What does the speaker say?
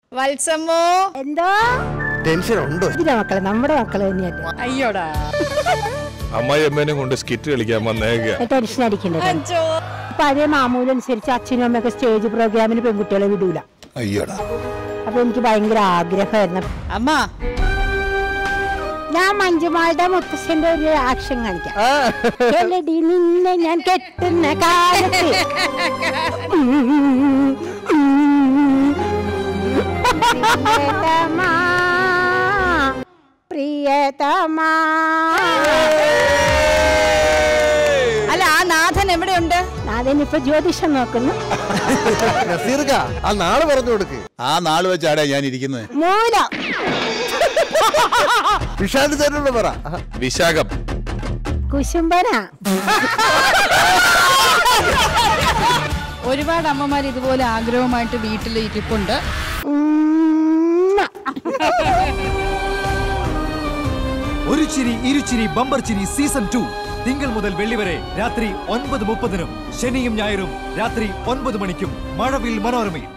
വത്സമ്മോ എന്തോ ടെൻഷൻ ഉണ്ടോ ഇതിലെ മക്കളെ നമ്മുടെ മക്കള് തന്നെയല്ലേ അയ്യോടാ അമ്മായി അമ്മേനെ കൊണ്ട് സ്കിറ്റ് കളിക്കാൻ വന്നേക്കുക ടെൻഷൻ അടിക്കണ്ടേ അഞ്ചോ പഴയ മാമൂലനുസരിച്ച് അച്ഛനും അമ്മയൊക്കെ സ്റ്റേജ് പ്രോഗ്രാമിന് പെൺകുട്ടികളെ വിടൂല അയ്യോടാ അപ്പൊ എനിക്ക് ഭയങ്കര ആഗ്രഹമായിരുന്നു അമ്മ ഞാൻ മഞ്ജുമാളുടെ മുത്തശ്ശന്റെ ഒരു ആക്ഷൻ കാണിക്കാം ചെല്ലടി നിന്നെ ഞാൻ കെട്ടുന്ന കാലത്ത് പ്രിയതമാ, പ്രിയതമാ അല്ല ആ നാഥൻ എവിടെയുണ്ട് അതിനിപ്പോ ജ്യോതിഷം നോക്കുന്നു നസീർക്ക ആ നാളെ പറഞ്ഞു കൊടുക്ക് ആ നാള് വെച്ചാടാ ഞാൻ ഇരിക്കുന്നത് മൂലം വിഷാദ് ചേട്ടനോട് പറ വിശാഖം കുശുംബന ഒരുപാട് അമ്മമാർ ഇതുപോലെ ആഗ്രഹമായിട്ട് വീട്ടിൽ ഇരിപ്പുണ്ട് ഉമ്മ. ഒരു ചിരി ഇരുചിരി ബമ്പർ ചിരി സീസൺ ടു തിങ്കൾ മുതൽ വെള്ളി വരെ രാത്രി ഒൻപത് മുപ്പതിനും ശനിയും ഞായറും രാത്രി ഒൻപത് മണിക്കും മഴവിൽ മനോരമയിൽ